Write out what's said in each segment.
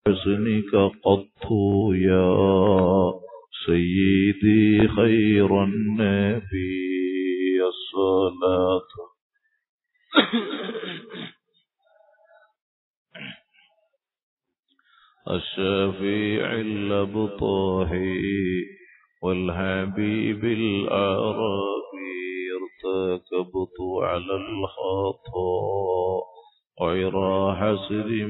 حسنك قط يا سيدي خير النبي الصلاة الشفيع الأبطاحي والحبيب العربي ارتكبت على الخطا غير حسر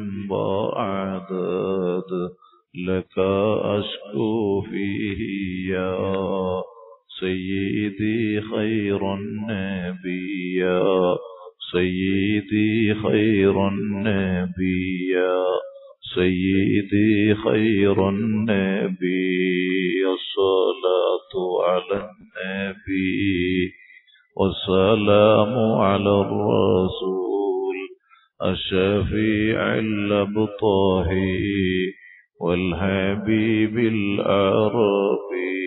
بعدد لك أشكو فيه يا سيدي خير النبي يا سيدي خير النبي يا سيدي خير النبي الصلاة على النبي والسلام على الرسول الشفيع الأبطاهي والحبيب العربي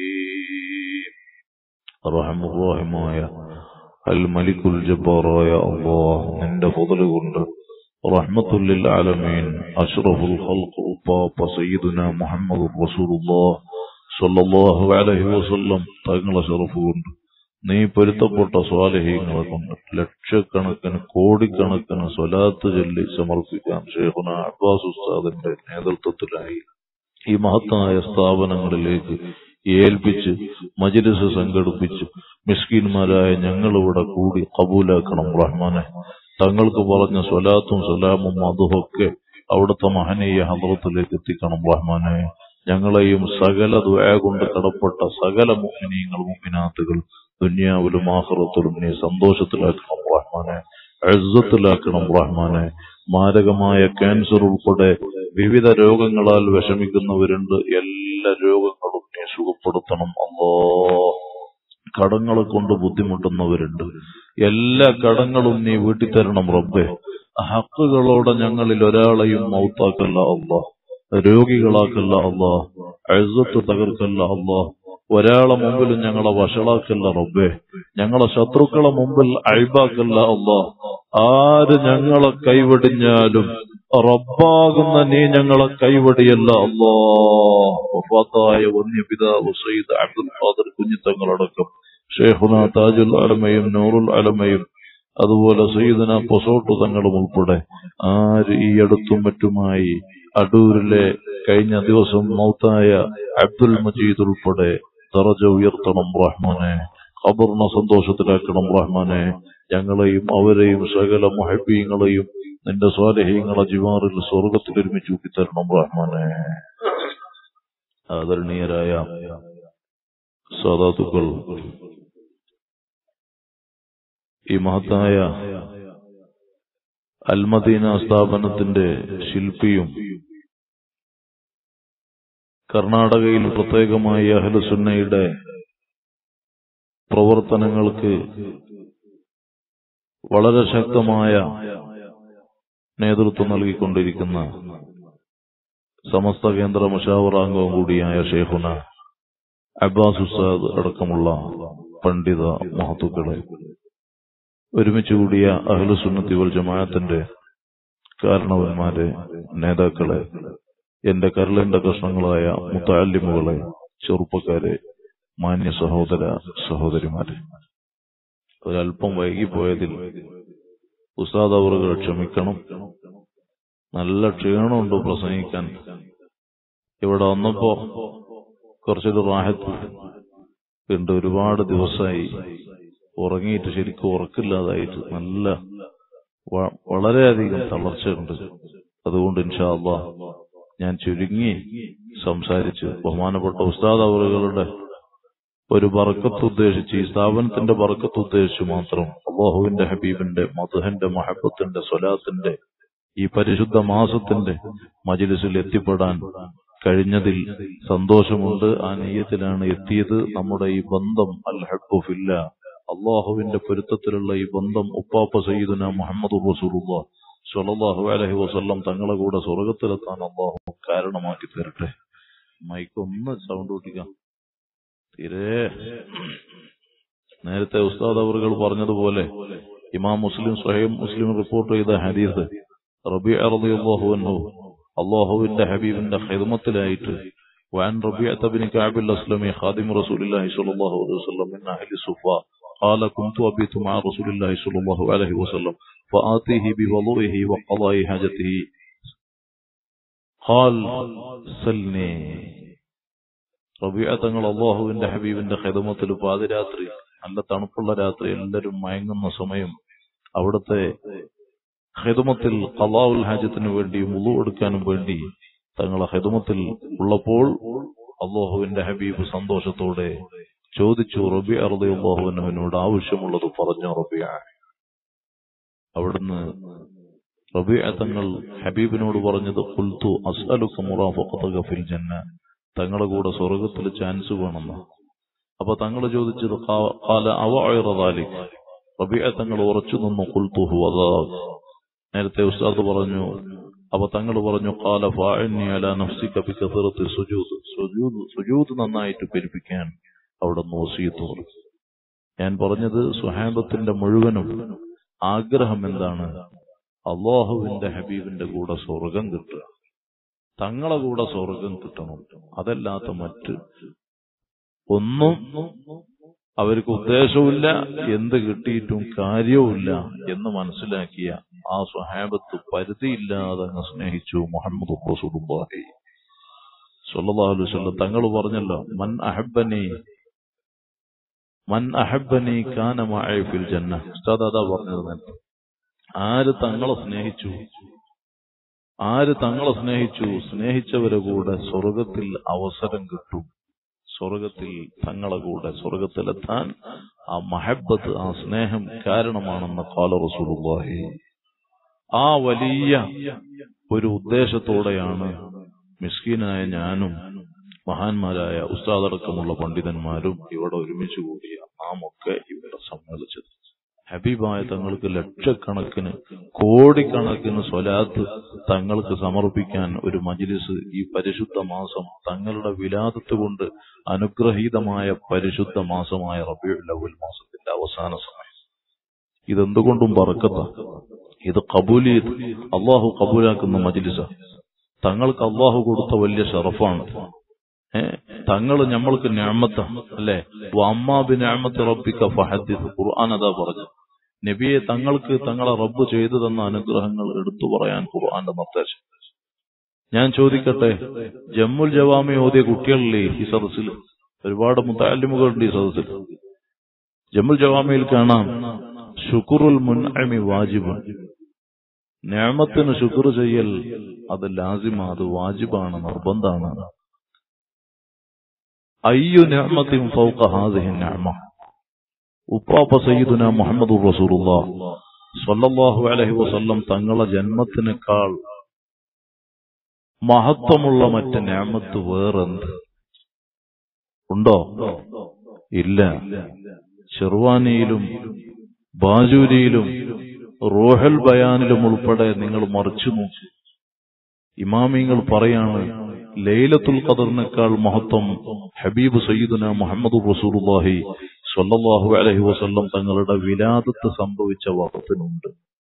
رحم الراحمايا الملك الجبار يا الله عند فضل قلت رحمة للعالمين أشرف الخلق أباب سيدنا محمد رسول الله صلى الله عليه وسلم തങ്ങളെ ഷറഫ് കൊണ്ട് നീ പൊരുത്തപ്പെട്ട സ്വാലഹീങ്ങളെ കൊണ്ട് ലക്ഷക്കണക്കിന് കോടിക്കണക്കിന് സ്വലാത്ത് ചൊല്ലി സമർപ്പിക്കാൻ ഷേഖുന അബ്ബാസ് ഉസ്താദിന്റെ നേതൃത്വത്തിലായി ഈ മഹത്തായ സ്ഥാപനങ്ങളിലേക്ക് ഏൽപ്പിച്ച് മജിലിസ് സംഘടിപ്പിച്ച് മിസ്കിന്മാരായ ഞങ്ങളിവിടെ കൂടി കബൂലാക്കണം റഹ്മാനെ തങ്ങൾക്ക് പറഞ്ഞ സ്വലാത്തും സലാമും അതുമൊക്കെ അവിടുത്തെ മഹനീയ ഹദ്രത്തിലേക്ക് എത്തിക്കണം റഹ്മാനെ ഞങ്ങളെയും സകല ദുആ കൊണ്ട് കടപ്പെട്ട സകല മുഅ്മിനീങ്ങൾ മുഅ്മിനാത്തുകൾ ദുനിയാവിലും ആഖിറത്തിലും നീ സന്തോഷത്തിലാക്കണം റഹ്മാനെ എഴുത്തത്തിലാക്കണം റഹ്മാനെ മാരകമായ ക്യാൻസർ ഉൾപ്പെടെ വിവിധ രോഗങ്ങളാൽ വിഷമിക്കുന്നവരുണ്ട് എല്ലാ രോഗങ്ങളും നീ സുഖപ്പെടുത്തണം അല്ലോ കടങ്ങളെ കൊണ്ട് ബുദ്ധിമുട്ടുന്നവരുണ്ട് എല്ലാ കടങ്ങളും നീ വീട്ടിത്തരണം റബ്ബെ ഹക്കുകളോടെ ഞങ്ങളിൽ ഒരാളെയും മൗത്താക്കല്ല അള്ളാഹ് രോഗികളാക്കല്ല അള്ളാഹ് എഴുത്ത് തകർക്കല്ല അള്ളാഹ് ഒരാളെ മുമ്പിലും ഞങ്ങളെ വഷളാക്കല്ല റബ്ബെ ഞങ്ങളെ ശത്രുക്കളെ മുമ്പിൽ അഴിബാക്കല്ല അള്ളാഹ് ആര് ഞങ്ങളെ കൈവടിഞ്ഞാലും റബ്ബാകുന്ന നീ ഞങ്ങളെ കൈവടിയല്ല അള്ളാഹ് വന്യപിതാവ് സയ്യിദ് അബ്ദുൽ ഖാദർ കുഞ്ഞിത്തങ്ങളടക്കം ഷേഖുന താജുൽ അലമയും നൂറുൽ അലമയും അതുപോലെ സയ്യിദന പൊസോട്ടു തങ്ങളും ഉൾപ്പെടെ ആര് ഈ അടുത്തും മറ്റുമായി അടൂരിലെ കഴിഞ്ഞ ദിവസം മൗത്തായ അബ്ദുൽ മജീദ് ഉൾപ്പെടെ ദറജ ഉയർത്തണം റഹ്മാനെ ഖബറിനെ സന്തോഷത്തിലാക്കണം റഹ്മാനെ ഞങ്ങളെയും അവരെയും സകല മുഹബീങ്ങളെയും നിന്റെ സ്വാലഹീങ്ങളെ ജിവാറിൽ സ്വർഗത്തിൽ ഒരുമിച്ച് ഊട്ടിത്തരണം റഹ്മാനെ ആദരണീയരായ സാധാത്തുക്കൾ ഈ മഹത്തായ അൽമദീന സ്ഥാപനത്തിന്റെ ശില്പിയും കർണാടകയിൽ പ്രത്യേകമായി അഹ്ലുസുന്നയുടെ പ്രവർത്തനങ്ങൾക്ക് വളരെ ശക്തമായ നേതൃത്വം നൽകിക്കൊണ്ടിരിക്കുന്ന സമസ്ത കേന്ദ്ര മുഷാവറാംഗവും കൂടിയായ ഷെയ്ഖുന അബ്ബാസ് ഉസ്താദ് അടക്കമുള്ള പണ്ഡിത മഹത്തുക്കളെ ഒരുമിച്ച് കൂടിയ അഹ്ലുസുന്നത്തി വൽ ജമാഅത്തിന്റെ കാരണവന്മാരെ നേതാക്കളെ എന്റെ കരളിന്റെ കഷ്ണങ്ങളായ മുത്താലിമുകളെ ചെറുപ്പക്കാരെ മാന്യ സഹോദര സഹോദരിമാരെ ഒരല്പം വൈകിപ്പോയതിൽ ഉസ്താദ് അവറുകൾ ക്ഷമിക്കണം നല്ല ക്ഷീണമുണ്ട് പ്രസംഗിക്കാൻ ഇവിടെ വന്നപ്പോ കുറച്ചൊരു റാഹത്ത് ഉണ്ട് ഒരുപാട് ദിവസമായി ഉറങ്ങിയിട്ട് ശരിക്കും ഉറക്കില്ലാതായിട്ട് നല്ല വ- വളരെയധികം തളർച്ചയുണ്ട് അതുകൊണ്ട് ഇൻഷാ അള്ളാ ഞാൻ ചുരുങ്ങി സംസാരിച്ച് ബഹുമാനപ്പെട്ട ഉസ്താദ് അവറുകളുടെ ഒരു ബർക്കത്ത് ഉദ്ദേശിച്ച് ഈ സ്ഥാപനത്തിന്റെ ബർക്കത്ത് ഉദ്ദേശിച്ച് മാത്രം അള്ളാഹുവിന്റെ ഹബീബിന്റെ മധുഹന്റെ മഹബത്തിന്റെ സ്വലാത്തിന്റെ ഈ പരിശുദ്ധ മാസത്തിന്റെ മജിലിസിൽ എത്തിപ്പെടാൻ കഴിഞ്ഞതിൽ സന്തോഷമുണ്ട് ആ നെയ്യത്തിലാണ് എത്തിയത് നമ്മുടെ ഈ ബന്ധം അൽ ഹബ്ബുഫില്ല അള്ളാഹുവിന്റെ പൊരുത്തത്തിലുള്ള ഈ ബന്ധം ഉപ്പാപ്പ സയ്യിദുന മുഹമ്മദ് റസൂലുള്ള സ്വല്ലല്ലാഹു അലൈഹി വസല്ലം തങ്ങളെ കൂടെ സ്വർഗത്തിലെത്താൻ അള്ളാഹു കാരണമാക്കി തരട്ടെ മൈക്ക് ഒന്ന് സൗണ്ട് കൂട്ടിക്കാം തീരെ നേരത്തെ ഉസ്താദ് അവറുകൾ പറഞ്ഞതുപോലെ ഇമാം മുസ്ലിം സ്വയം മുസ്ലിം റിപ്പോർട്ട് ചെയ്ത ഹദീസ് റബി റളിയല്ലാഹു അൻഹു അള്ളാഹുവിന്റെ ഹബീബിന്റെ ഹിദമത്തിലായിട്ട് وعن ربيعة بن كعب الأسلمي خادم رسول الله صلى الله عليه وسلم من أهل الصفا قال كنت أبيت مع رسول الله صلى الله عليه وسلم فآتيه بوضوئه وقضاء حاجته قال سلني റബിയ തങ്ങൾ അള്ളാഹുവിന്റെ ഹബീബിന്റെ ഹിദമത്തിൽ പാതിരാത്രി നല്ല തണുപ്പുള്ള രാത്രി എല്ലാവരും മയങ്ങുന്ന സമയം അവിടുത്തെ ഹിദമത്തിൽ കലാവുൽ ഹാജത്തിന് വേണ്ടി മുളു എടുക്കാനും വേണ്ടി തങ്ങളെ ഹിദമത്തിൽ ഉള്ളപ്പോൾ അള്ളാഹുവിന്റെ ഹബീബ് സന്തോഷത്തോടെ ചോദിച്ചു റബി അറുതി അള്ളാഹുവിനോട് ആവശ്യമുള്ളത് പറഞ്ഞു റബിയ അവിടുന്ന് റബിയ തങ്ങൾ ഹബീബിനോട് പറഞ്ഞത് കുൽത്തു അസ്അലുക മുറാഫഖതക ഫിൽ ജന്ന തങ്ങളുടെ കൂടെ സ്വർഗത്തിൽ ചാൻസ് വേണമെന്ന് അപ്പൊ തങ്ങൾ ചോദിച്ചത് ഖാ- ഖാല അവ അയറദാലിക് റബിയ തങ്ങൾ ഉറച്ചു നിന്നു കുൽത്തുഹു അതാ നേരത്തെ ഉസ്താദ് പറഞ്ഞു അപ്പൊ തങ്ങൾ പറഞ്ഞു ഖാല ഫാഇന്നി അലാ നഫ്സിക ബികസറത്തി സുജൂദ് സുജൂദ് സുജൂദ് നന്നായിട്ട് പെരുപ്പിക്കാൻ അവിടെ വസീയത്ത് പറഞ്ഞു ഞാൻ പറഞ്ഞത് സുഹാബത്തിന്റെ മുഴുവനും ആഗ്രഹം എന്താണ് അള്ളാഹുവിന്റെ ഹബീബിന്റെ കൂടെ സ്വർഗം കിട്ടുക തങ്ങളെ കൂടെ സ്വർഗം കിട്ടണം അതല്ലാത്ത മറ്റ് ഒന്നും അവർക്ക് ഉദ്ദേശവുമില്ല എന്ത് കിട്ടിയിട്ടും കാര്യവുമില്ല എന്ന് മനസ്സിലാക്കിയ ആ സ്വഹാബത്ത് പരിധിയില്ലാതെ അങ്ങ് സ്നേഹിച്ചു മുഹമ്മദ് റസൂലുള്ളാഹി സ്വല്ലല്ലാഹു അലൈഹി വസല്ലം തങ്ങൾ പറഞ്ഞല്ലോ മൻ അഹബ്ബനി മൻ അഹബ്ബനി കാന മഅ ഫിൽ ജന്ന ഉസ്താദ് അതാ പറഞ്ഞത് നേരത്തെ ആര് തങ്ങളെ സ്നേഹിച്ചു ആര് തങ്ങളെ സ്നേഹിച്ചു സ്നേഹിച്ചവരെ കൂടെ സ്വർഗത്തിൽ അവസരം കിട്ടും സ്വർഗത്തിൽ തങ്ങളെ കൂടെ സ്വർഗത്തിലെത്താൻ ആ മഹബത്ത് ആ സ്നേഹം കാരണമാണെന്ന് കാല റസൂലുള്ളാഹി ആ വലിയ ഒരു ഉദ്ദേശത്തോടെയാണ് മിസ്കീനായ ഞാനും മഹാന്മാരായ ഉസ്താദടക്കമുള്ള പണ്ഡിതന്മാരും ഇവിടെ ഒരുമിച്ച് കൂടിയ നാം ഒക്കെ ഇവിടെ സമ്മേളിച്ചത് ഹബീബായ തങ്ങൾക്ക് ലക്ഷക്കണക്കിന് കോടിക്കണക്കിന് സ്വലാത്ത് തങ്ങൾക്ക് സമർപ്പിക്കാൻ ഒരു മജിലിസ് ഈ പരിശുദ്ധ മാസം തങ്ങളുടെ വിലാദത്ത് കൊണ്ട് അനുഗ്രഹീതമായ പരിശുദ്ധ മാസമായ റബിയുൽ അവൽ മാസത്തിന്റെ അവസാന സമയം ഇതെന്തുകൊണ്ടും പറക്കത്ത ഇത് കബൂലി അള്ളാഹു കബൂലാക്കുന്ന മജിലിസ തങ്ങൾക്ക് അള്ളാഹു കൊടുത്ത വലിയ ഷറഫാണ് ഏ തങ്ങൾ നമ്മൾക്ക് ഞാമത്ത അല്ലെ അമ്മാബി ഞാമത്ത് റബ്ബിക്ക ഫഹദ്ദിസ് ഖുർആൻ അതാ പറഞ്ഞു നബിയെ തങ്ങൾക്ക് തങ്ങളെ റബ്ബ് ചെയ്തു തന്ന അനുഗ്രഹങ്ങൾ എടുത്തു പറയാൻ ഖുർആന്റെ നിർദ്ദേശം ഞാൻ ചോദിക്കട്ടെ ജമ്മുൽ ജവാമി ഓതിയ കുട്ടികളില്ലേ ഈ സദസ്സിൽ ഒരുപാട് മുത്താലിമുകളുണ്ട് ഈ സദസ്സിൽ ജമ്മുൽ ജവാമിയിൽ കാണാം ഷുക്കുറുൽ മുൻഅമി വാജിബ് ഞാമത്തിന് ശുക്ർ ചെയ്യൽ അത് ലാസിമ അത് വാജിബാണ് നിർബന്ധാണ് അയ്യു നിഅമത്തിൻ ഫൗക ഹാദിഹി നിഅമ ഉപ്പാപ്പ സയ്യിദുന മുഹമ്മദ് റസൂലുള്ളാഹ് സ്വല്ലല്ലാഹു അലൈഹി വസല്ലം തങ്ങളെ ജന്മത്തിനേക്കാൾ മഹത്വമുള്ള മറ്റ് ഞാമത്ത് വേറെന്ത് ഉണ്ടോ ഇല്ല ഷെർവാനിയിലും ബാജൂരിയിലും റോഹൽ ബയാനിലും ഉൾപ്പെടെ നിങ്ങൾ മറിച്ചു നോക്കി ഇമാമിങ്ങൾ പറയാണ് ലൈലത്തുൽ ഖദറിനേക്കാൾ മഹത്വം ഹബീബ് സയ്യിദുന മുഹമ്മദ് റസൂലുള്ളാഹി സ്വല്ലല്ലാഹു അലൈഹി വസല്ലം തങ്ങളുടെ വിലാദത്ത് സംഭവിച്ച വക്തിനുണ്ട്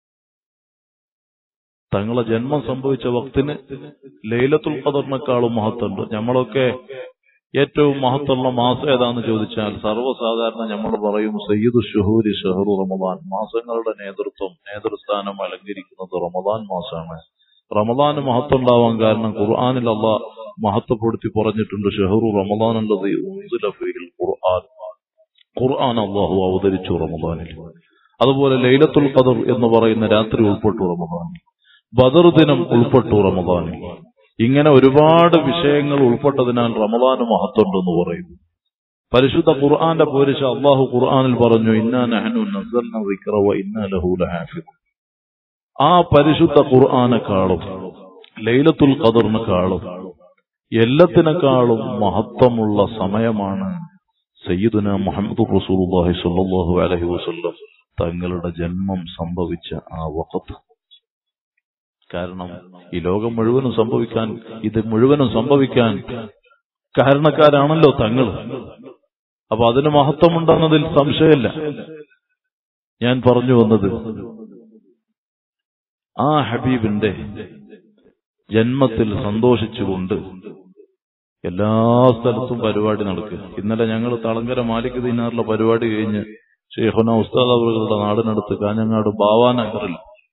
തങ്ങളെ ജന്മം സംഭവിച്ച വക്തിന് ലൈലത്തുൽ ഖദറിനേക്കാളും മഹത്വമുണ്ട് നമ്മളൊക്കെ ഏറ്റവും മഹത്വമുള്ള മാസം ഏതാന്ന് ചോദിച്ചാൽ സർവ്വസാധാരണ നമ്മൾ പറയും സയ്യിദു ഷുഹൂരി ഷഹറു റമദാൻ മാസങ്ങളുടെ നേതൃത്വം നേതൃസ്ഥാനം അലങ്കരിക്കുന്നത് റമദാൻ മാസമാണ് റമദാന് മഹത്വം ഉണ്ടാവാൻ കാരണം ഖുർആാനിൽ അല്ല മഹത്വപ്പെടുത്തി പറഞ്ഞിട്ടുണ്ട് ഷെഹറു റമദാൻ ഉള്ളത് ഖുർആൻ ഖുർആൻ അള്ളാഹു അവതരിച്ചു റമദാനിൽ അതുപോലെ ലൈലത്തുൽ ഖദർ എന്ന് പറയുന്ന രാത്രി ഉൾപ്പെട്ടു റമദാനിൽ ബദർ ദിനം ഉൾപ്പെട്ടു റമദാനിൽ ഇങ്ങനെ ഒരുപാട് വിഷയങ്ങൾ ഉൾപ്പെട്ടതിനാൽ റമദാന് മഹത്വമുണ്ടെന്ന് പറയുന്നു പരിശുദ്ധ ഖുർആന്റെ പോരിശ അള്ളാഹു ഖുർആനിൽ പറഞ്ഞു ഇന്നാ നഹ്നു നസ്സൽന ദിക്റ വ ഇന്നാ ലഹു ലഹാഫിദ് ആ പരിശുദ്ധ ഖുർആനെക്കാളും ലൈലത്തുൽ ഖദറിനെക്കാളും എല്ലാത്തിനേക്കാളും മഹത്വമുള്ള സമയമാണ് സയ്യിദുന മുഹമ്മദ് റസൂലുള്ളാഹി സ്വല്ലല്ലാഹു അലൈഹി വസല്ലം തങ്ങളുടെ ജന്മം സംഭവിച്ച ആ വഖത്ത് കാരണം ഈ ലോകം മുഴുവനും സംഭവിക്കാൻ ഇത് മുഴുവനും സംഭവിക്കാൻ കാരണക്കാരാണല്ലോ തങ്ങൾ അപ്പൊ അതിന് മഹത്വമുണ്ടെന്നതിൽ സംശയമില്ല ഞാൻ പറഞ്ഞു വന്നത് ആ ഹബീബിന്റെ ജന്മത്തിൽ സന്തോഷിച്ചുകൊണ്ട് എല്ലാ സ്ഥലത്തും പരിപാടി നടക്കുക ഇന്നലെ ഞങ്ങൾ തളങ്കര മാലിക് ദിനാറിലെ പരിപാടി കഴിഞ്ഞ് ഷെയ്ഖുന ഉസ്താദ് അവരുടെ നാടിനടുത്ത് കാഞ്ഞങ്ങാട് ബാവാനഗറിൽ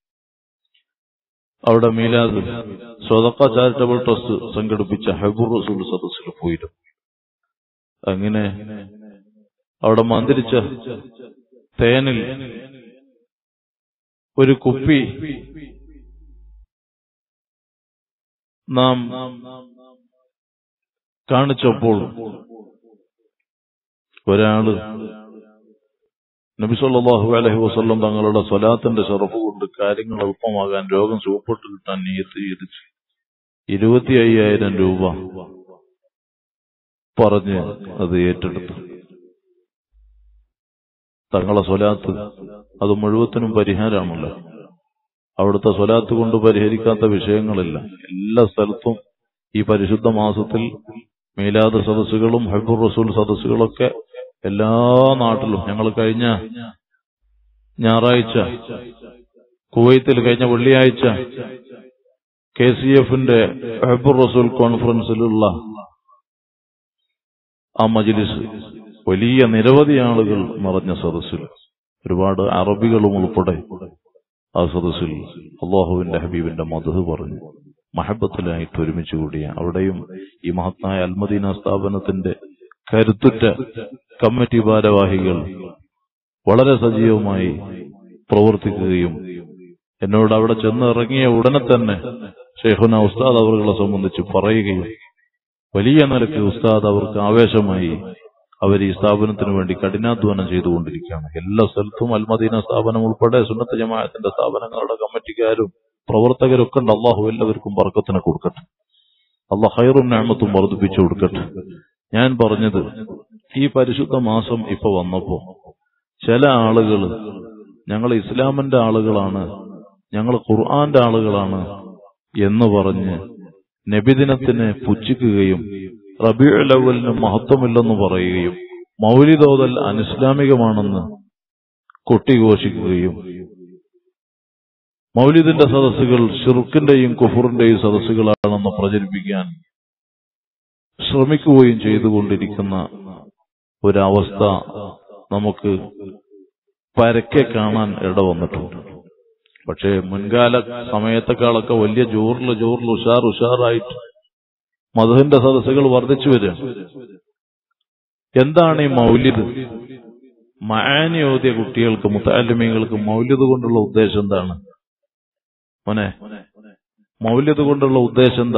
അവിടെ മീലാദ് സ്വതക്ക ചാരിറ്റബിൾ ട്രസ്റ്റ് സംഘടിപ്പിച്ച ഹെബുർ റസൂൽ സദസ്സിൽ പോയിരുന്നു അങ്ങനെ അവിടെ മന്ത്രിച്ച തേനിൽ ഒരു കുപ്പി നാം കാണിച്ചപ്പോൾ ഒരാള് നബിസല്ലാഹു അലഹി വസ്ല്ലം തങ്ങളുടെ സ്വലാത്തിന്റെ ഷറഫ് കൊണ്ട് കാര്യങ്ങൾ എളുപ്പമാകാൻ രോഗം സുഖപ്പെട്ടു കിട്ടാൻ നീയത്ത് ചെയ്തിച്ച് ഇരുപത്തി അയ്യായിരം രൂപ പറഞ്ഞ് അത് ഏറ്റെടുത്തു തങ്ങളെ സ്വലാത്ത് അത് മുഴുവത്തിനും പരിഹാരമാണല്ലോ അവിടുത്തെ സ്വലാത്ത് കൊണ്ട് പരിഹരിക്കാത്ത വിഷയങ്ങളില്ല എല്ലാ സ്ഥലത്തും ഈ പരിശുദ്ധ മാസത്തിൽ മീലാദ് സദസ്സുകളും ഹൈബുർ റസൂൽ സദസ്സുകളൊക്കെ എല്ലാ നാട്ടിലും ഞങ്ങൾ കഴിഞ്ഞ ഞായറാഴ്ച കുവൈത്തിൽ കഴിഞ്ഞ വെള്ളിയാഴ്ച കെ സി എഫിന്റെ ഹൈബുർ റസൂൽ കോൺഫറൻസിലുള്ള ആ മജിലിസ് വലിയ നിരവധി ആളുകൾ നിറഞ്ഞ സദസ്സിൽ ഒരുപാട് അറബികളും ഉൾപ്പെടെ ആ സദസ്സിൽ അള്ളാഹുവിന്റെ ഹബീബിന്റെ മധു പറഞ്ഞു മഹബത്തിലായിട്ട് ഒരുമിച്ച് കൂടിയ അവിടെയും ഈ മഹത്തായ അൽമദീന സ്ഥാപനത്തിന്റെ കരുത്തുറ്റ കമ്മിറ്റി ഭാരവാഹികൾ വളരെ സജീവമായി പ്രവർത്തിക്കുകയും എന്നോട് അവിടെ ചെന്ന് ഇറങ്ങിയ ഉടനെ തന്നെ ഷെയ്ഖുന ഉസ്താദ് അവറുകളെ സംബന്ധിച്ച് പറയുകയും വലിയ നിലയ്ക്ക് ഉസ്താദ് അവർക്ക് ആവേശമായി അവർ ഈ സ്ഥാപനത്തിന് വേണ്ടി കഠിനാധ്വാനം ചെയ്തുകൊണ്ടിരിക്കുകയാണ് എല്ലാ സ്ഥലത്തും അൽമദീന സ്ഥാപനം ഉൾപ്പെടെ സുന്നത്ത് ജമാഅത്തിന്റെ സ്ഥാപനങ്ങളുടെ കമ്മിറ്റിക്കാരും പ്രവർത്തകരൊക്കെ ഉണ്ട് അള്ളാഹു എല്ലാവർക്കും വർക്കത്തിനെ കൊടുക്കട്ടെ അള്ളാഹ് ഹൈറും ഞാമത്തും വർദ്ധിപ്പിച്ചു കൊടുക്കട്ടെ ഞാൻ പറഞ്ഞത് ഈ പരിശുദ്ധ മാസം ഇപ്പൊ വന്നപ്പോ ചില ആളുകൾ ഞങ്ങൾ ഇസ്ലാമിന്റെ ആളുകളാണ് ഞങ്ങൾ ഖുർആന്റെ ആളുകളാണ് എന്ന് പറഞ്ഞ് നബിദിനത്തിനെ പുച്ഛിക്കുകയും റബിയുലവലിന് മഹത്വമില്ലെന്ന് പറയുകയും മൗലിദോതൽ അനിസ്ലാമികമാണെന്ന് കൊട്ടിഘോഷിക്കുകയും മൗലിദിന്റെ സദസ്സുകൾ ഷിർക്കിന്റെയും കുഫറിന്റെയും സദസ്സുകളാണെന്ന് പ്രചരിപ്പിക്കാൻ ശ്രമിക്കുകയും ചെയ്തുകൊണ്ടിരിക്കുന്ന ഒരവസ്ഥ നമുക്ക് പരക്കെ കാണാൻ ഇടവന്നിട്ടുണ്ട് പക്ഷേ മുൻകാല സമയത്തെക്കാളൊക്കെ വലിയ ജോറിൽ ജോറിൽ ഉഷാർ ഉഷാറായിട്ട് മധുവിന്റെ സദസ്സുകൾ വർദ്ധിച്ചു വരിക എന്താണ് ഈ മൗല്യത് മാനി ഓതിയ കുട്ടികൾക്ക് മുത്താലിമീങ്ങൾക്ക് മൗല്യത് കൊണ്ടുള്ള ഉദ്ദേശം എന്താണ് മോനെ മൗല്യത് കൊണ്ടുള്ള ഉദ്ദേശം എന്താ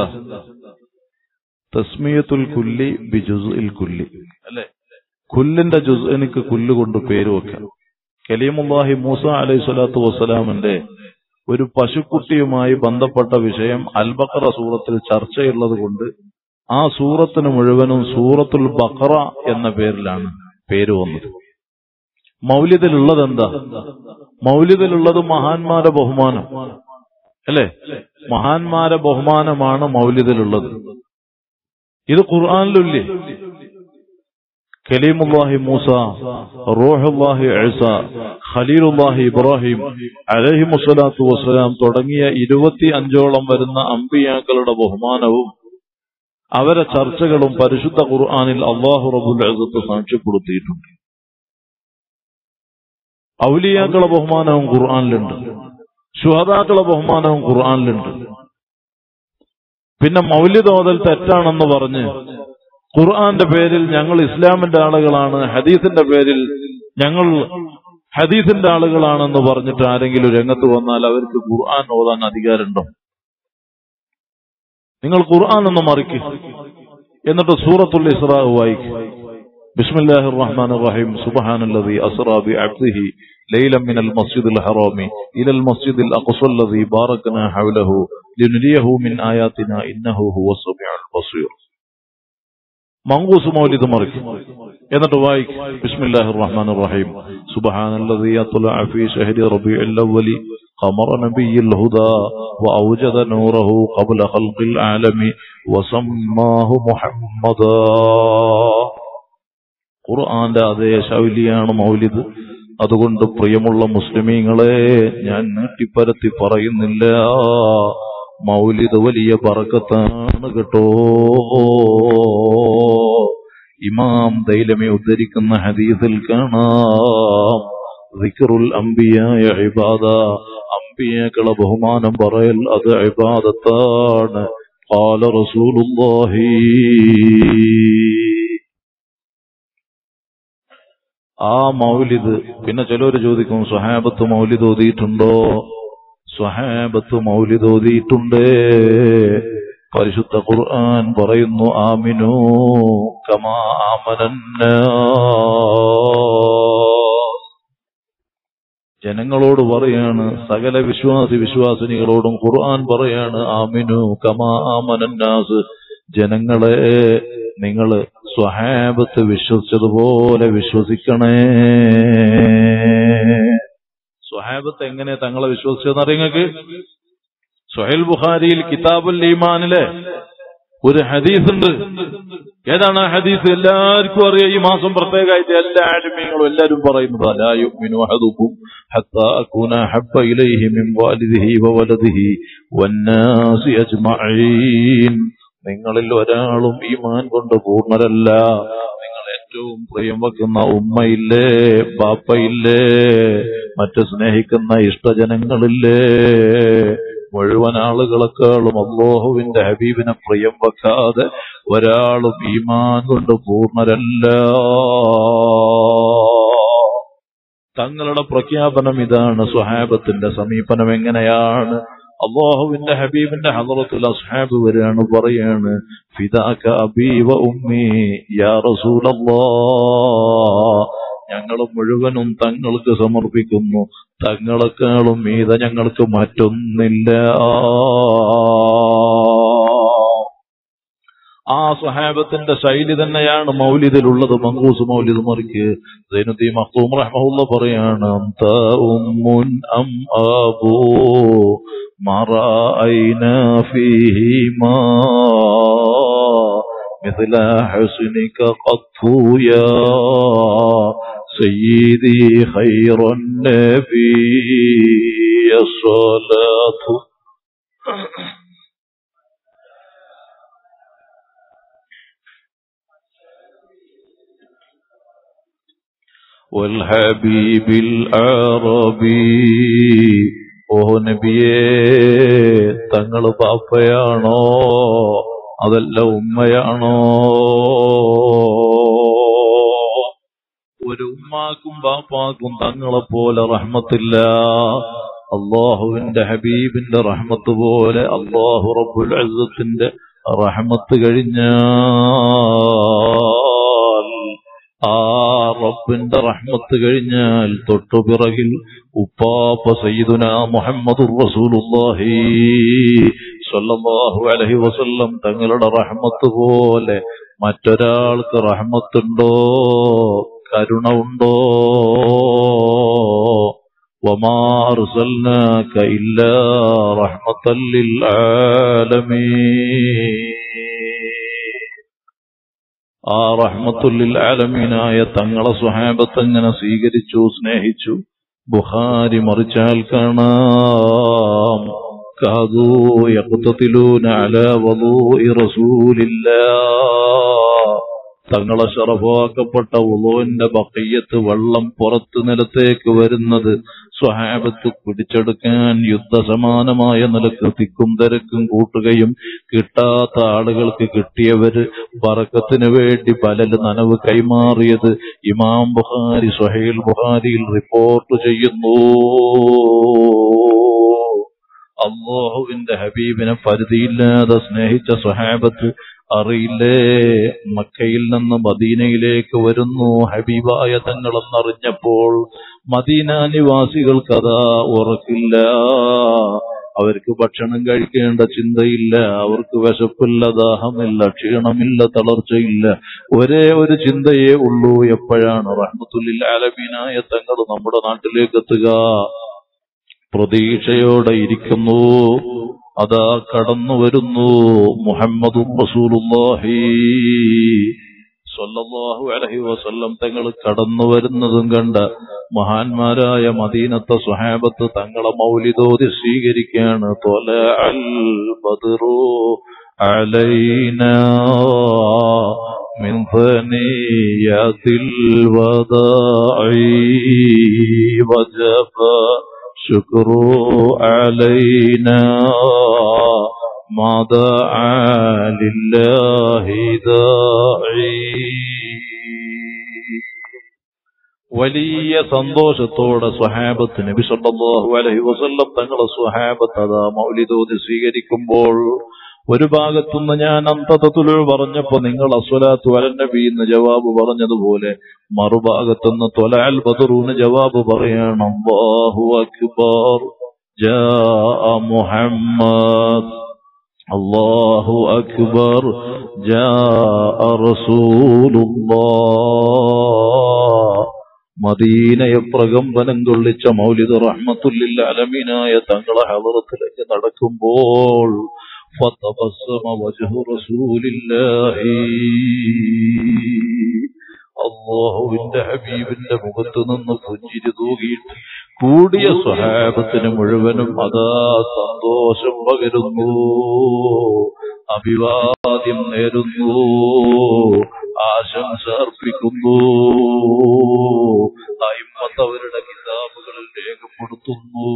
തസ്മിയത്തുൽ കുല്ലി ബി ജുസ്ഇൽ കുല്ലി അല്ലെ കുല്ലിന്റെ ജുസ് എനിക്ക് കുല്ല് കൊണ്ട് പേര് വെക്കാം കലീമുല്ലാഹി മൂസ അലൈഹി സ്വലാത്തു വസ്സലാമിന്റെ ഒരു പശുക്കുട്ടിയുമായി ബന്ധപ്പെട്ട വിഷയം അൽബക്കറ സൂറത്തിൽ ചർച്ചയുള്ളത് കൊണ്ട് ആ സൂറത്തിന് മുഴുവനും സൂറത്തുൽ ബക്കറ എന്ന പേരിലാണ് പേര് വന്നത് മൗല്യത്തിലുള്ളത് എന്താ മൗല്യത്തിലുള്ളത് മഹാന്മാരെ ബഹുമാനം അല്ലേ മഹാന്മാരെ ബഹുമാനമാണ് മൗല്യത്തിലുള്ളത് ഇത് ഖുർആാനിലില്ലേ കലീമുല്ലാഹി മൂസ റോഹുല്ലാഹി ഈസ ഖലീലുല്ലാഹി ഇബ്രാഹിം അലഹി മുസ്വലാത്തു വസ്സലാം തുടങ്ങിയ ഇരുപത്തി അഞ്ചോളം വരുന്ന അമ്പിയാക്കളുടെ ബഹുമാനവും അവരെ ചർച്ചകളും പരിശുദ്ധ ഖുർആാനിൽ അള്ളാഹു റബുൽ അസത്ത് സാക്ഷ്യപ്പെടുത്തിയിട്ടുണ്ട് ഔലിയാക്കളെ ബഹുമാനവും ഖുർആാനിലുണ്ട് ശുഹതാക്കളെ ബഹുമാനവും ഖുർആാനിലുണ്ട് പിന്നെ മൗല്യതോതൽ തെറ്റാണെന്ന് പറഞ്ഞ് ഖുർആന്റെ പേരിൽ ഞങ്ങൾ ഇസ്ലാമിന്റെ ആളുകളാണ് ഹദീസിന്റെ പേരിൽ ഞങ്ങൾ ഹദീസിന്റെ ആളുകളാണെന്ന് പറഞ്ഞിട്ട് ആരെങ്കിലും രംഗത്ത് വന്നാൽ അവർക്ക് ഖുർആൻ ഓതാൻ അധികാരമുണ്ടോ നിങ്ങൾ ഖുർആൻ ഒന്ന് മറിക്ക് എന്നിട്ട് സൂറത്തുൽ ഇസ്രാ വായിക്കും بسم الله الرحمن الرحيم سبحان الذي أسرى بعبده ليلا من المسجد الحرام إلى المسجد الأقصى الذي باركنا حوله لنريه من آياتنا إنه هو السميع البصير മങ്കൂസ് മൗലിദ് മറിക്കും എന്നിട്ട് വായിക്കും ബിസ്മില്ലാഹി റഹ്മാൻ റഹീം സുബ്ഹാനല്ലദീ അത്ലഅ ഫീ ശഹരി റബീഉൽ അവ്വലി قمر نبي الهدى وأوجد نوره قبل خلق العالم وسماه محمدا ഖുർആന്റെ അതേ ശൈലിയാണ് മൗലിദ് അതുകൊണ്ട് പ്രിയമുള്ള മുസ്ലിമീങ്ങളെ ഞാൻ നീട്ടിപ്പരത്തി പറയുന്നില്ല മൗലിദ് വലിയ പറക്കത്താണ് കേട്ടോ ഇമാം ദൈലമെ ഉദ്ധരിക്കുന്ന ഹദീസിൽ കാണാം ദിക്റുൽ അംബിയായ ഇബാദ അംബിയകളെ ബഹുമാനം പറയൽ അത് ഇബാദത്താണ് قال رسول الله ആ മൗലിദ് പിന്നെ ചിലര് ചോദിക്കും സ്വഹാബത്ത് മൗലിദ് ഓതിയിട്ടുണ്ടോ സ്വഹാബത്ത് മൗലിദ് ഓതിയിട്ടുണ്ട് പരിശുദ്ധ ഖുർആൻ പറയുന്നു ആമിനു കമാ ആമനന്നാ ജനങ്ങളോട് പറയാണ് സകല വിശ്വാസി വിശ്വാസിനികളോടും ഖുർആൻ പറയാണ് ആമിനു കമാ ആമനന്നാസ് ജനങ്ങളെ നിങ്ങൾ സ്വഹാബത്ത് വിശ്വസിച്ചതുപോലെ വിശ്വസിക്കണേ സ്വഹാബത്ത് എങ്ങനെ തങ്ങളെ വിശ്വസിച്ചതെന്ന് നിങ്ങൾക്ക് സുഹൈൽ ബുഖാരിയിൽ കിതാബുൽ ഈമാനിലെ ഒരു ഹദീസ് ഉണ്ട് ഏതാണ് ആ ഹദീസ് എല്ലാവർക്കും അറിയാം ഈ മാസം പ്രത്യേകമായിട്ട് എല്ലാ ആലിമ്യങ്ങളും എല്ലാവരും പറയുന്നത് അലാ യുഅ്മിനു അഹദുക്കും ഹത്താ അകൂന ഹബ്ബ ഇലൈഹി മിൻ വാലിദിഹി വവലദിഹി വന്നാസി അജ്മഈൻ നിങ്ങളിൽ ഒരാളും ഈമാൻ കൊണ്ട് പൂർണ്ണരല്ല നിങ്ങൾ ഏറ്റവും പ്രിയം വെക്കുന്ന ഉമ്മയില്ലേ ബാപ്പയില്ലേ മറ്റ് സ്നേഹിക്കുന്ന ഇഷ്ടജനങ്ങളില്ലേ മുഴുവൻ ആളുകളെക്കാളും അള്ളാഹുവിന്റെ ഹബീബിനെ പ്രിയം വെക്കാതെ ഒരാളും ഈമാൻ കൊണ്ട് പൂർണ്ണരല്ല തങ്ങളുടെ പ്രഖ്യാപനം ഇതാണ് സ്വഹാബത്തിന്റെ സമീപനം എങ്ങനെയാണ് അള്ളാഹുവിന്റെ ഹബീബിന്റെ ഹദറത്തുൽ അസ്ഹാബ് വരികയാണ് പറയാണ് ഫിദാക അബീ വ ഉമ്മി യാ റസൂലല്ലാ ഞങ്ങൾ മുഴുവനും തങ്ങൾക്ക് സമർപ്പിക്കുന്നു തങ്ങളെക്കാളും മീത ഞങ്ങൾക്ക് മറ്റൊന്നില്ല ആ സ്വഹാബത്തിന്റെ ശൈലി തന്നെയാണ് മൗലിദിലുള്ളത് മങ്കൂസ് മൗലിദ് മറിക്ക് സൈനുദ്ദീൻ മഖ്തൂം റഹ്മഹുള്ള പറയാണ് അന്ത ഉമ്മുൻ അം ആബൂ മറഅയ്നാ ഫീഹിമാ مثل حسنك قط يا سيدي خير النبي الصلاة والحبيب العربي ഓ നബിയേ തങ്ങൾ പാപ്പയാണോ അതല്ല ഉമ്മയാണോ ഒരു ഉമ്മാക്കും ബാപ്പാക്കും തങ്ങളെ പോലെ റഹ്മത്തില്ല അള്ളാഹുവിന്റെ ഹബീബിന്റെ റഹ്മത്ത് പോലെ അള്ളാഹു റബ്ബുൽ അസത്തിന്റെ റഹ്മത്ത് കഴിഞ്ഞാൽ ആ റബ്ബിന്റെ റഹ്മത്ത് കഴിഞ്ഞാൽ തൊട്ടുപിറകിൽ ഉപ്പാപ്പ സയ്യിദുന മുഹമ്മദുർ റസൂലുള്ളാഹി സ്വല്ലല്ലാഹു അലൈഹി വസല്ലം തങ്ങളുടെ റഹ്മത്ത് പോലെ മറ്റൊരാൾക്ക് റഹ്മത്തുണ്ടോ കരുണ ഉണ്ടോ وما أرسلناك إلا رحمة للعالمين ആ റഹ്മത്തുല്ലിൽ ആലമീനായ തങ്ങളെ സ്വഹാബത്ത് എങ്ങനെ സ്വീകരിച്ചു സ്നേഹിച്ചു ബുഹാരി മറിച്ചാൽ കാണാം കാതൂ യഖ്തതിലൂന അലാ വദൂഇ റസൂലില്ലാ തങ്ങളെ ശറഫാക്കപ്പെട്ട ഉളോന്റെ ബക്കയ്യത്ത് വെള്ളം പുറത്തു നിലത്തേക്ക് വരുന്നത് സ്വഹാബത്ത് പിടിച്ചെടുക്കാൻ യുദ്ധസമാനമായ നിലക്ക് തിക്കും തിരക്കും കൂട്ടുകയും കിട്ടാത്ത ആളുകൾക്ക് കിട്ടിയവര് പറക്കത്തിന് വേണ്ടി പലല് നനവ് കൈമാറിയത് ഇമാം ബുഹാരി സുഹൈൽ ബുഹാരിയിൽ റിപ്പോർട്ട് ചെയ്യുന്നു അള്ളാഹുവിന്റെ ഹബീബിനെ പരിധിയില്ലാതെ സ്നേഹിച്ച സ്വഹാബത്ത് അറിയില്ലേ മക്കയിൽ നിന്ന് മദീനയിലേക്ക് വരുന്നു ഹബീബായ തങ്ങളെന്നറിഞ്ഞപ്പോൾ മദീന നിവാസികൾക്ക് അതാ ഉറക്കില്ല അവർക്ക് ഭക്ഷണം കഴിക്കേണ്ട ചിന്തയില്ല അവർക്ക് വിശപ്പില്ല ദാഹമില്ല ക്ഷീണമില്ല തളർച്ചയില്ല ഒരേ ഒരു ചിന്തയേ ഉള്ളൂ എപ്പോഴാണ് റഹ്മത്തുല്ലിൽ ആലമീനായ തങ്ങൾ നമ്മുടെ നാട്ടിലേക്ക് എത്തുക പ്രതീക്ഷയോടെ ഇരിക്കുന്നു അതാ കടന്നു വരുന്നു മുഹമ്മദും റസൂലുള്ളാഹി സല്ലല്ലാഹു അലൈഹി വസല്ലം തങ്ങൾ കടന്നു വരുന്നതും കണ്ട മഹാന്മാരായ മദീനത്തെ സ്വഹാബത്ത് തങ്ങളെ മൗലിദോതി സ്വീകരിക്കുകയാണ് തൊല അൽ ബദറു علينا من ثنيات الوداع وجفى شكر علينا ما دعا لله داعي വലിയ സന്തോഷത്തോടെ സ്വഹാബത്ത് നബി സല്ലല്ലാഹു അലൈഹി വസല്ലം തങ്ങളെ സ്വഹാബത്ത് അതാ മൗലിദോതി സ്വീകരിക്കുമ്പോൾ ഒരു ഭാഗത്തുനിന്ന് ഞാൻ അന്തതത്തുൽ പറഞ്ഞപ്പോ നിങ്ങൾ അസ്വലാത്തു അലൻ നബി എന്ന് ജവാബ് പറഞ്ഞതുപോലെ മറുഭാഗത്തുനിന്ന് തൊലാൽ ബദറൂന് ജവാബ് പറയണം അല്ലാഹു അക്ബർ ജാ മുഹമ്മദ് അല്ലാഹു അക്ബർ ജാ റസൂലുള്ളാഹ് മദീനയെ പ്രകമ്പനം കൊള്ളിച്ച മൗലിദ് റഹ്മത്തുല്ലിൽ അലമീനായ തങ്ങളെ ഹലറത്തിലേക്ക് നടക്കുമ്പോൾ فتبسم وجه رسول الله അള്ളാഹുവിന്റെ ഹബീബിന്റെ മുഖത്തു നിന്ന് പുഞ്ചിരി തൂകിയിട്ട് കൂടിയ സ്വഹാബത്തിന് മുഴുവനും അതാ സന്തോഷം പകരുന്നു അഭിവാദ്യം നേരുന്നു ആശംസ അർപ്പിക്കുന്നു അയിമത്തവരുടെ കിതാബുകളിൽ രേഖപ്പെടുത്തുന്നു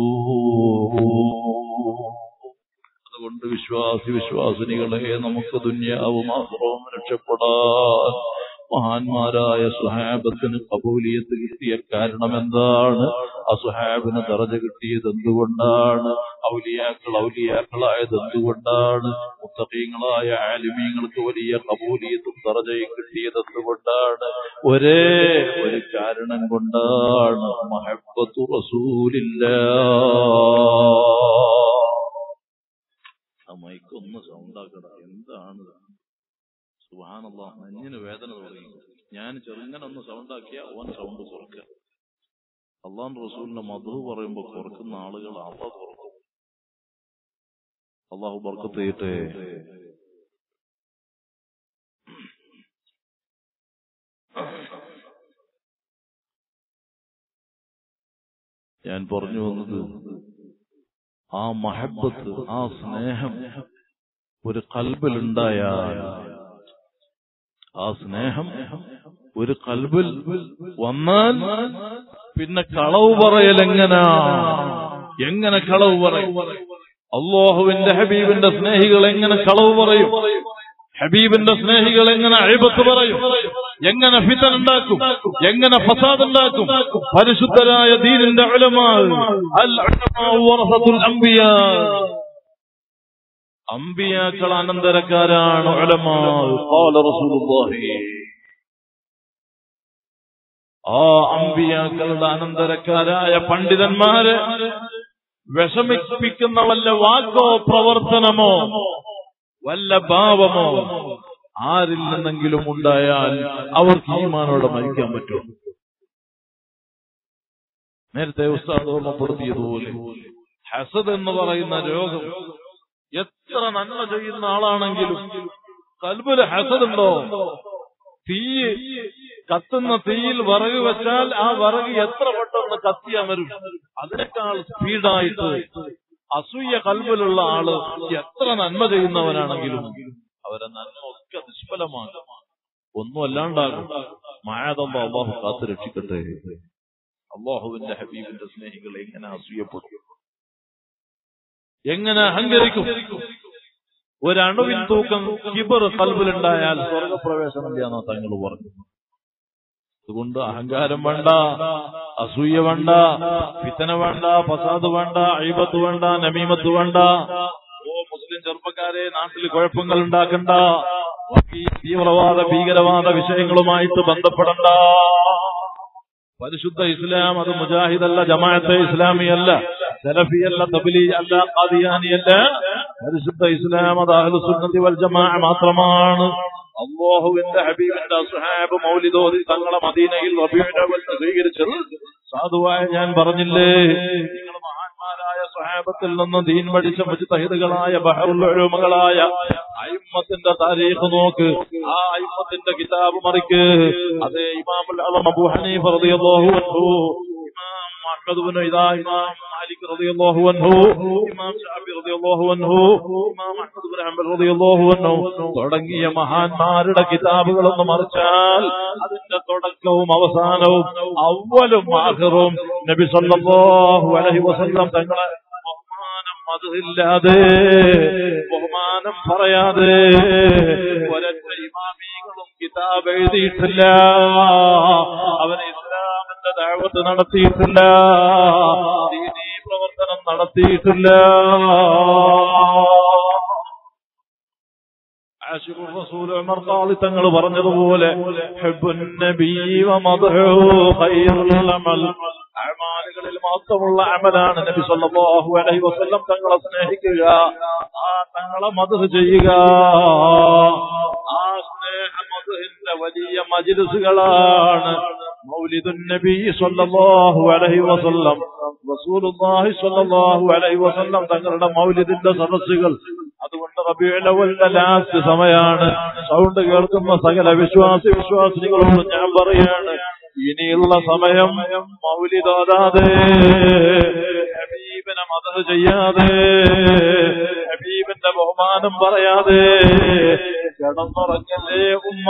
അതുകൊണ്ട് വിശ്വാസി വിശ്വാസിനികളെ നമുക്ക് ദുന്യാവും ആഹ്റവും രക്ഷപ്പെടാൻ മഹാന്മാരായ സുഹാബത്തിന് കബൂലിയത്ത് കിട്ടിയ കാരണം എന്താണ് അസുഹാബിന് ദറജ കിട്ടിയത് എന്തുകൊണ്ടാണ് ഔലിയാക്കൾ ഔലിയാക്കളായത് എന്തുകൊണ്ടാണ് മുത്തഖീങ്ങളായ ആലിമീങ്ങൾക്ക് വലിയ കബൂലിയത്തും ദറജയും കിട്ടിയത് എന്തുകൊണ്ടാണ് ഒരേ ഒരു കാരണം കൊണ്ടാണ് മഹബത്തു റസൂലില്ല ആ മൈക്ക് ഒന്ന് സൗണ്ടാക്കട എന്താണ് സുഹാനല്ല നെഞ്ഞിന് വേദന തുടങ്ങി ഞാൻ ചെറുങ്ങനെ ഒന്ന് സൗണ്ടാക്കിയ ഓൻ സൗണ്ട് കുറക്കുക അള്ളാൻ റസൂലിന്റെ മധു പറയുമ്പോ കുറക്കുന്ന ആളുകൾ അള്ളാഹ് കുറക്കും അള്ളാഹു ബർക്കത്ത് ചെയ്യട്ടെ ഞാൻ പറഞ്ഞു വന്നത് ആ മഹബത്ത് ആ സ്നേഹം ഒരു കൽബിലുണ്ടായാൽ ആ സ്നേഹം ഒരു കൽബിൽ വന്നാൽ പിന്നെ കളവ് പറയൽ എങ്ങനാ എങ്ങനെ കളവ് പറയും അള്ളാഹുവിന്റെ ഹബീബിന്റെ സ്നേഹികൾ എങ്ങനെ കളവ് പറയും ഹബീബിന്റെ സ്നേഹികൾ എങ്ങനെ അഴിബത്ത് പറയും എങ്ങനെ ഫിതൻ ഉണ്ടാക്കും എങ്ങനെ ഫസാദ് ഉണ്ടാക്കും പരിശുദ്ധരായ ദീനിന്റെ ഉലമാ അൽ ഉലമാ വറസത്തുൽ അംബിയാ അമ്പിയാക്കൾ അനന്തരക്കാരാണ് ഉലമാ ഖാല റസൂലുള്ളാഹി ആ അമ്പിയാക്കളുടെ അനന്തരക്കാരായ പണ്ഡിതന്മാര് വിഷമിപ്പിക്കുന്ന വല്ല വാക്കോ പ്രവർത്തനമോ വല്ല ഭാവമോ ആരിൽ നിന്നെങ്കിലും ഉണ്ടായാൽ അവർക്ക് ഈമാനോടെ മരിക്കാൻ പറ്റും നേരത്തെ ഉസ്താദ് ഓർമ്മപ്പെടുത്തിയതുപോലെ ഹസദ് എന്ന് പറയുന്ന രോഗം എത്ര നന്മ ചെയ്യുന്ന ആളാണെങ്കിലും കൽബില് ഹസദുണ്ടോ തീ കത്തുന്ന തീയിൽ വിറക് വെച്ചാൽ ആ വിറക് എത്ര പെട്ടെന്ന് കത്തിയാൻ വരും അതിനേക്കാൾ സ്പീഡായിട്ട് അസൂയ കൽബിലുള്ള ആള് എത്ര നന്മ ചെയ്യുന്നവനാണെങ്കിലും അവരെ നന്മ ഒക്കെ നിഷ്ഫലമാകും ഒന്നും അല്ലാണ്ടാകും മായാതമ്പ അള്ളാഹു കാത്തു രക്ഷിക്കട്ടെ അള്ളാഹുവിന്റെ ഹബീബിന്റെ സ്നേഹികളെ എങ്ങനെ അസൂയപ്പെടും എങ്ങനെ അഹങ്കരിക്കും ഒരണുവിൻ തൂക്കം കിബർ കൽബിലുണ്ടായാൽ സ്വർഗപ്രവേശനം ഇല്ലാന്ന തങ്ങൾ പറഞ്ഞു അതുകൊണ്ട് അഹങ്കാരം വേണ്ട അസൂയ വേണ്ട ഫിത്തന വേണ്ട ഫസാദ് വേണ്ട അഴിബത്ത് വേണ്ട നമീമത്ത് വേണ്ട ഓ മുസ്ലിം ചെറുപ്പക്കാരെ നാട്ടിൽ കുഴപ്പങ്ങൾ ഉണ്ടാക്കണ്ട ഈ തീവ്രവാദ ഭീകരവാദ വിഷയങ്ങളുമായിട്ട് ബന്ധപ്പെടണ്ട പരിശുദ്ധ ഇസ്ലാം അത് മുജാഹിദല്ല ജമാഅത്തെ ഇസ്ലാമിയല്ല സലഫിയല്ല തബിലി അല്ല ഖാദിയാനിയല്ല പരിശുദ്ധ ഇസ്ലാം അത് അഹ്ലുസുന്നത്തി വൽ ജമാഅ മാത്രമാണ് അള്ളാഹുവിന്റെ ഹബീബിന്റെ അസുഹാബ് മൗലിദോതി തങ്ങളെ മദീനയിൽ റബീഉൽ അവ്വൽ സ്വീകരിച്ചത് സാധുവായ ഞാൻ പറഞ്ഞില്ലേ നിങ്ങൾ മഹാന്മാരായ സ്വഹാബത്തിൽ നിന്ന് ദീൻ പഠിച്ച മുജ്തഹിദുകളായ ബഹറുലുമകളായ അയിമ്മത്തിന്റെ താരീഖ് നോക്ക് ആ അയിമ്മത്തിന്റെ കിതാബ് മറിക്ക് അതേ ഇമാമുൽ അളം അബൂ ഹനീഫ റളിയല്ലാഹു അൻഹു ഇമാം അഹ്മദ് ഇബ്നു ഇദാ ഇമാം മാലിക് റളിയല്ലാഹു അൻഹു ഇമാം ഷാഫി റളിയല്ലാഹു അൻഹു ഇമാം അഹ്മദ് ഇബ്നു ഹംബൽ റളിയല്ലാഹു അൻഹു തുടങ്ങിയ മഹാന്മാരുടെ കിതാബുകളൊന്ന് മറിച്ചാൽ അതിന്റെ തുടക്കവും അവസാനവും അവലും ആഖിറും നബി സല്ലല്ലാഹു അലൈഹി വസല്ലം തങ്ങളെ ബഹുമാനം അതില്ലാതെ ബഹുമാനം പറയാതെ ഒരൊറ്റ ഇമാമികളും കിതാബ് എഴുതിയിട്ടില്ല അവന് ഇസ്ലാമിന്റെ ദാവത്ത് നടത്തിയിട്ടില്ല ദീനീ പ്രവർത്തനം നടത്തിയിട്ടില്ല ആശിഖുർ റസൂൽ ഉമർ ഖാളി തങ്ങൾ പറഞ്ഞതുപോലെ ഹുബ്ബുൻ നബി വമദ്ഹു ഖൈറുൽ അമൽ അമാലുകളിൽ മാത്രമുള്ള അമലാണ് നബി സല്ലല്ലാഹു അലൈഹി വസല്ലം തങ്ങളെ സ്നേഹിക്കുക ആ തങ്ങളെ മദ്ഹ് ചെയ്യുക ആ സ്നേഹ മദ്ഹിന്റെ വലിയ മജ്ലിസുകളാണ് മൗലിദുൻ നബി സല്ലല്ലാഹു അലൈഹി വസല്ലം റസൂലുള്ളാഹി സ്വല്ലല്ലാഹു അലൈഹി വസല്ലം തങ്ങളുടെ മൗലിദിന്റെ സദസ്സുകൾ അതുകൊണ്ട് റബിയുലവലിന്റെ ലാസ്റ്റ് സമയാണ് സൗണ്ട് കേൾക്കുന്ന സകല വിശ്വാസി വിശ്വാസികളോട് ഞാൻ പറയാണ് ഇനിയുള്ള സമയം മൗലിതോതാതെ ഹബീബിനെ മതത് ചെയ്യാതെ ഹബീബിന്റെ ബഹുമാനം പറയാതെ കിടന്നുറങ്ങല്ലേ ഉമ്മ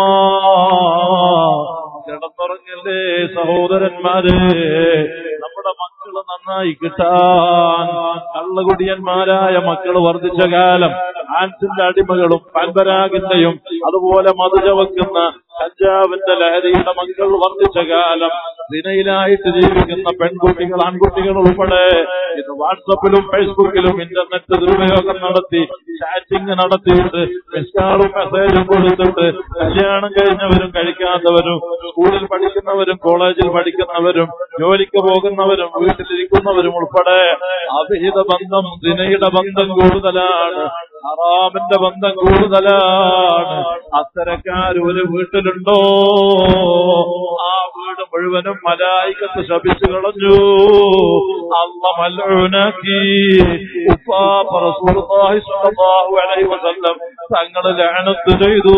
കിടന്നുറങ്ങല്ലേ സഹോദരന്മാരെ നമ്മുടെ മക്കള് നന്നായി കിട്ടാൻ കള്ളുകുടിയന്മാരായ മക്കള് വർദ്ധിച്ച കാലം ആൻസിന്റെ അടിമകളും പാൻപരാഗിന്റെയും അതുപോലെ മധുര വെക്കുന്ന കഞ്ചാവിന്റെ ലഹരിയുടെ മക്കൾ വർദ്ധിച്ച കാലം ദിനയിലായിട്ട് ജീവിക്കുന്ന പെൺകുട്ടികൾ ആൺകുട്ടികൾ ഉൾപ്പെടെ ഇത് വാട്സപ്പിലും ഫേസ്ബുക്കിലും ഇന്റർനെറ്റ് ദുരുപയോഗം നടത്തി ചാറ്റിംഗ് നടത്തിയിട്ട് മിസ്കാളും മെസ്സേജും കൊടുത്തിട്ട് കല്യാണം കഴിഞ്ഞവരും കഴിക്കാത്തവരും സ്കൂളിൽ പഠിക്കുന്നവരും കോളേജിൽ പഠിക്കുന്നവരും ജോലിക്ക് പോകുന്നവരും വീട്ടിലിരിക്കുന്നവരും ഉൾപ്പെടെ അവിഹിത ബന്ധം ദിനയുടെ ബന്ധം കൂടുതലാണ് ഹറാമിന്റെ ബന്ധം കൂടുതലാണ് അത്തരക്കാർ ഒരു വീട്ടിലുണ്ടോ ആ വീട് മുഴുവനും മലായിക്കത്ത് ശപിച്ചു കളഞ്ഞു അല്ല മല്ലൂനാക്കി ഉപ്പാപ്പ റസൂലുള്ളാഹി സ്വല്ലല്ലാഹു അലൈഹി വസല്ലം തങ്ങൾ ലഅനത്ത് ചെയ്തു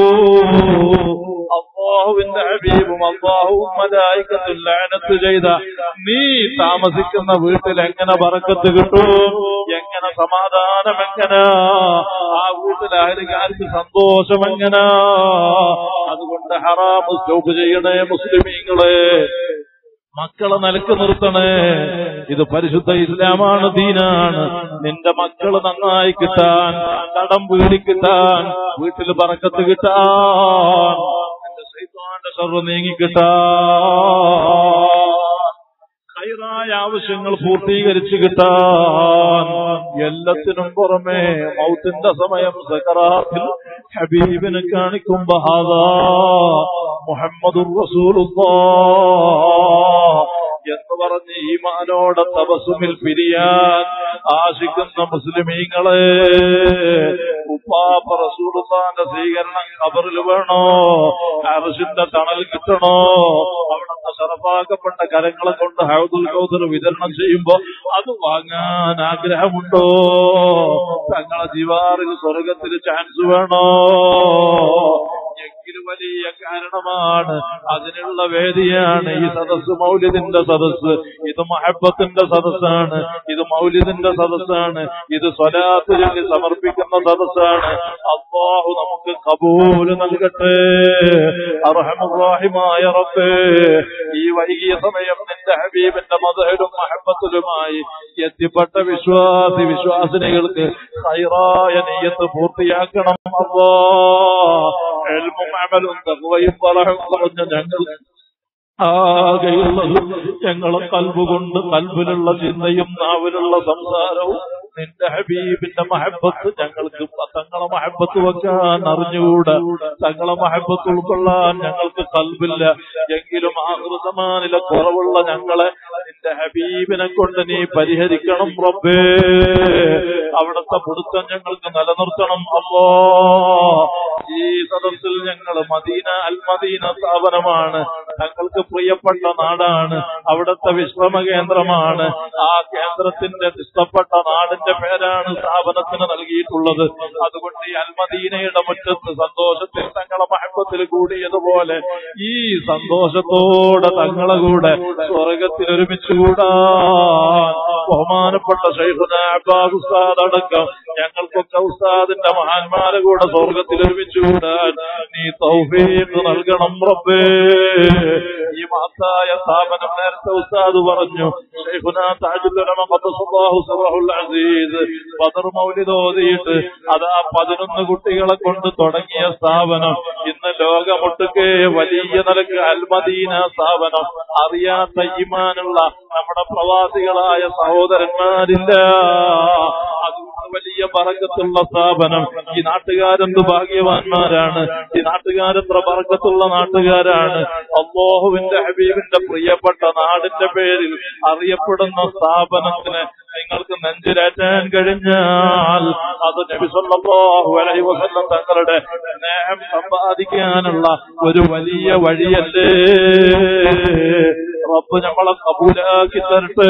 അള്ളാഹുവിന്റെ ഹബീബും അള്ളാഹുവും മലായിക്കത്തും ലഅനത്ത് ചെയ്ത നീ താമസിക്കുന്ന വീട്ടിൽ എങ്ങനെ പറക്കത്ത് കിട്ടും എങ്ങനെ സമാധാനം എങ്ങനെ ആ വീട്ടിൽ അയലുകാർക്ക് സന്തോഷം എങ്ങനെ അതുകൊണ്ട് ഹറാമ് സ്റ്റോപ്പ് ചെയ്യണേ മുസ്ലിമീങ്ങളെ മക്കളെ നിലക്ക് നിർത്തണേ ഇത് പരിശുദ്ധ ഇസ്ലാമാണ് ദീനാണ് നിന്റെ മക്കള് നന്നായി കിട്ടാൻ കടം വീടി കിട്ടാൻ വീട്ടിൽ പറക്കത്ത് കിട്ടാൻ നിന്റെ ശൈത്താന്റെ സർവ്വ നീങ്ങി കിട്ടാൻ ഹൈറായ ആവശ്യങ്ങൾ പൂർത്തീകരിച്ചു കിട്ടാൻ എല്ലാത്തിനും പുറമെ മൗത്തിന്റെ സമയം സക്കറാത്തിൽ ഹബീബിനെ കാണിക്കുമ്പോ ഹാദാ മുഹമ്മദുർ റസൂലുള്ളാഹ് എന്ന് പറഞ്ഞ് ഈമാനോടെ തപസുമിൽ പിരിയാൻ ആശിക്കുന്ന മുസ്ലിമീങ്ങളെ ഉപ്പാപ്പ റസൂലുള്ളാന്റെ സ്വീകരണം കബറിൽ വേണോ അറസിന്റെ തണൽ കിട്ടണോ അവിടുത്തെ സറഫാക്കപ്പെട്ട കരങ്ങളെ കൊണ്ട് ഹൗദുൽ കൗദർ വിതരണം ചെയ്യുമ്പോ അത് വാങ്ങാൻ ആഗ്രഹമുണ്ടോ തങ്ങളെ ദിവാറിൽ സ്വർഗത്തിൽ ചാൻസ് വേണോ എങ്കിലും വലിയ കാരണമാണ് അതിനുള്ള വേദിയാണ് ഈ സദസ് മൗലിദിന്റെ സദസ് ഇത് മഹബത്തിന്റെ സദസ്സാണ് ഇത് മൗലിദിന്റെ സദസ്സാണ് ഇത് സ്വലാത്ത് ചൊല്ലി സമർപ്പിക്കുന്ന സദസ്സാണ് അള്ളാഹു നമുക്ക് കബൂല് നൽകട്ടെ അർഹമുറാഹിമായ റബ്ബേ ഈ വൈകിയ സമയം നിന്റെ ഹബീബിന്റെ മതഹലും മഹബത്തിലുമായി എത്തിപ്പെട്ട വിശ്വാസി വിശ്വാസിനികൾക്ക് ഹൈറായ നെയ്യത്ത് പൂർത്തിയാക്കണം അള്ളാ എൽമും അമലും തകവയും പറഹും കുറഞ്ഞ ഞങ്ങൾ ആകെയുള്ളത് ഞങ്ങളെ കൽബുകൊണ്ട് കൽബിലുള്ള ചിന്തയും നാവിലുള്ള സംസാരവും നിന്റെ ഹബീബിന്റെ മഹബത്ത് ഞങ്ങൾക്ക് തങ്ങളെ മഹബത്ത് വെക്കാൻ അറിഞ്ഞുകൂടാ തങ്ങളെ മഹബത്ത് ഉൾക്കൊള്ളാൻ ഞങ്ങൾക്ക് കൽബില്ല എങ്കിലും ആഹൃതമാനിലെ കുറവുള്ള ഞങ്ങളെ നിന്റെ ഹബീബിനെ കൊണ്ട് നീ പരിഹരിക്കണം റബ്ബേ അവിടുത്തെ പിടുത്തം ഞങ്ങൾക്ക് നിലനിർത്തണം അല്ലോ ഈ സദസ്സിൽ ഞങ്ങൾ മദീന അൽ മദീന സ്ഥാപനമാണ് തങ്ങൾക്ക് പ്രിയപ്പെട്ട നാടാണ് അവിടുത്തെ വിശ്രമ കേന്ദ്രമാണ് ആ കേന്ദ്രത്തിന്റെ ഇഷ്ടപ്പെട്ട നാടിന്റെ പേരാണ് സ്ഥാപനത്തിന് നൽകിയിട്ടുള്ളത് അതുകൊണ്ട് ഈ അൽമദീനയുടെ മുറ്റത്ത് സന്തോഷത്തിൽ തങ്ങളെ മഹത്വത്തിൽ കൂടിയതുപോലെ ഈ സന്തോഷത്തോടെ തങ്ങളെ കൂടെ സ്വർഗത്തിൽ ഒരുമിച്ച് കൂടാൻ ബഹുമാനപ്പെട്ട ഷൈഖുന അബ്ബാസ് ഉസ്താദ് അടക്കം ഞങ്ങൾക്കൊക്കെ ഉസ്താദിന്റെ മഹാന്മാരെ കൂടെ സ്വർഗത്തിൽ ഒരുമിച്ച് കൂടാൻ നീ തൗഫീഖ് നൽകണം റബ്ബേ ഈ മഹത്തായ സ്ഥാപനം നേരത്തെ ഉസ്താദ് പറഞ്ഞു ഷൈഖുന താജുൽ ഉലമ ഖദ്ദസല്ലാഹു സിറഹുൽ അസീസ് ബദർ മൗലിദ് ഓതിയിട്ട് അതാ പതിനൊന്ന് കുട്ടികളെ കൊണ്ട് തുടങ്ങിയ സ്ഥാപനം ഇന്ന് ലോകമൊട്ടുക്കെ വലിയ നിലക്ക് അൽമദീന സ്ഥാപനം അറിയാത്ത ഈമാനുള്ള നമ്മുടെ പ്രവാസികളായ സഹോദരന്മാരില്ല അതുകൊണ്ട് വലിയ പറക്കത്തുള്ള സ്ഥാപനം ഈ നാട്ടുകാരെന്ത് ഭാഗ്യവാന്മാരാണ് ഈ നാട്ടുകാരെത്ര പറക്കത്തുള്ള നാട്ടുകാരാണ് അള്ളാഹുവിന്റെ ഹബീബിന്റെ പ്രിയപ്പെട്ട നാടിന്റെ പേരിൽ അറിയപ്പെടുന്ന സ്ഥാപനത്തിന് നിങ്ങൾക്ക് നെഞ്ചിലേറ്റാൻ കഴിഞ്ഞാൽ അത് നബി സല്ലല്ലാഹു അലൈഹി വസല്ലം തങ്ങളുടെ സ്നേഹം സമ്പാദിക്കാനുള്ള ഒരു വലിയ വഴിയല്ലേ റബ്ബ് നമ്മളെ കബൂലാക്കി തരട്ടെ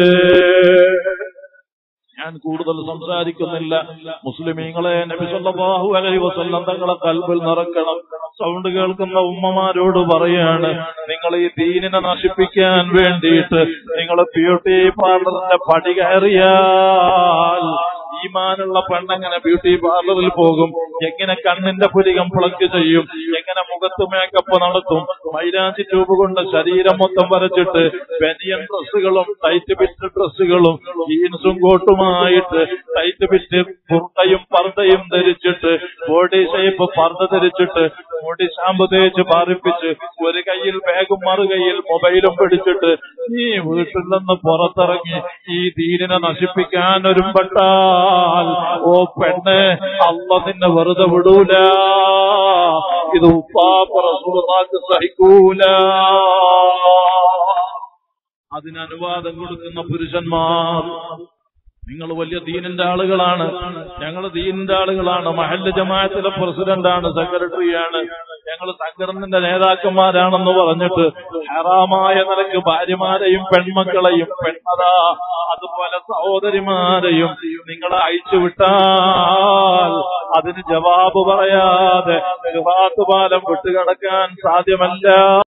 ഞാൻ കൂടുതൽ സംസാരിക്കുന്നില്ല മുസ്ലിമീങ്ങളെ നബി സല്ലല്ലാഹു അലൈഹി വസല്ലം തങ്ങളെ കൽബിൽ നിറക്കണം സൗണ്ട് കേൾക്കുന്ന ഉമ്മമാരോട് പറയാണ് നിങ്ങൾ ഈ ദീനിനെ നശിപ്പിക്കാൻ വേണ്ടിയിട്ട് നിങ്ങൾ ബ്യൂട്ടി പാർലറിന്റെ പടി കയറിയാൽ ഈമാനുള്ള പെണ്ണെങ്ങനെ ബ്യൂട്ടി പാർലറിൽ പോകും എങ്ങനെ കണ്ണിന്റെ പുരികം പ്ലഗ് ചെയ്യും എങ്ങനെ മുഖത്ത് മേക്കപ്പ് നടത്തും മൈലാഞ്ചി ട്യൂബ് കൊണ്ട് ശരീരം മൊത്തം വരച്ചിട്ട് ബനിയൻ ഡ്രസ്സുകളും ടൈറ്റ് ഫിറ്റ് ഡ്രസ്സുകളും ജീൻസും കോട്ടുമായിട്ട് ടൈറ്റ് ഫിറ്റ് കുർത്തയും പർദ്ദയും ധരിച്ചിട്ട് ബോഡി ഷേപ്പ് പർദ്ദ ധരിച്ചിട്ട് മുടി ഷാമ്പു തേച്ച് പാറിപ്പിച്ച് ഒരു കയ്യിൽ ബാഗും മറു കയ്യിൽ മൊബൈലും പിടിച്ചിട്ട് നീ വീട്ടിൽ നിന്ന് പുറത്തിറങ്ങി ഈ ദീനിനെ നശിപ്പിക്കാൻ ഒരുമ്പെട്ടാൽ ഓ പെണ്ണ് അല്ല നിന്നെ വെറുതെ വിടൂല ഇത് ഉപ്പാപ്പ റസൂലുള്ളാഹിക്ക് സഹിക്കൂല അതിന് അനുവാദം കൊടുക്കുന്ന പുരുഷന്മാർ നിങ്ങൾ വലിയ ദീനിന്റെ ആളുകളാണ് ഞങ്ങൾ ദീനിന്റെ ആളുകളാണ് മഹല്ല് ജമാഅത്തിലെ പ്രസിഡന്റാണ് സെക്രട്ടറിയാണ് ഞങ്ങൾ സംഘടനന്റെ നേതാക്കന്മാരാണെന്ന് പറഞ്ഞിട്ട് ഹറാമായ നിലക്ക് ഭാര്യമാരെയും പെൺമക്കളെയും പെണ്ണതാ അതുപോലെ സഹോദരിമാരെയും നിങ്ങൾ അയച്ചുവിട്ടാൽ അതിന് ജവാബ് പറയാതെ പാലം വിട്ടുകിടക്കാൻ സാധ്യമല്ല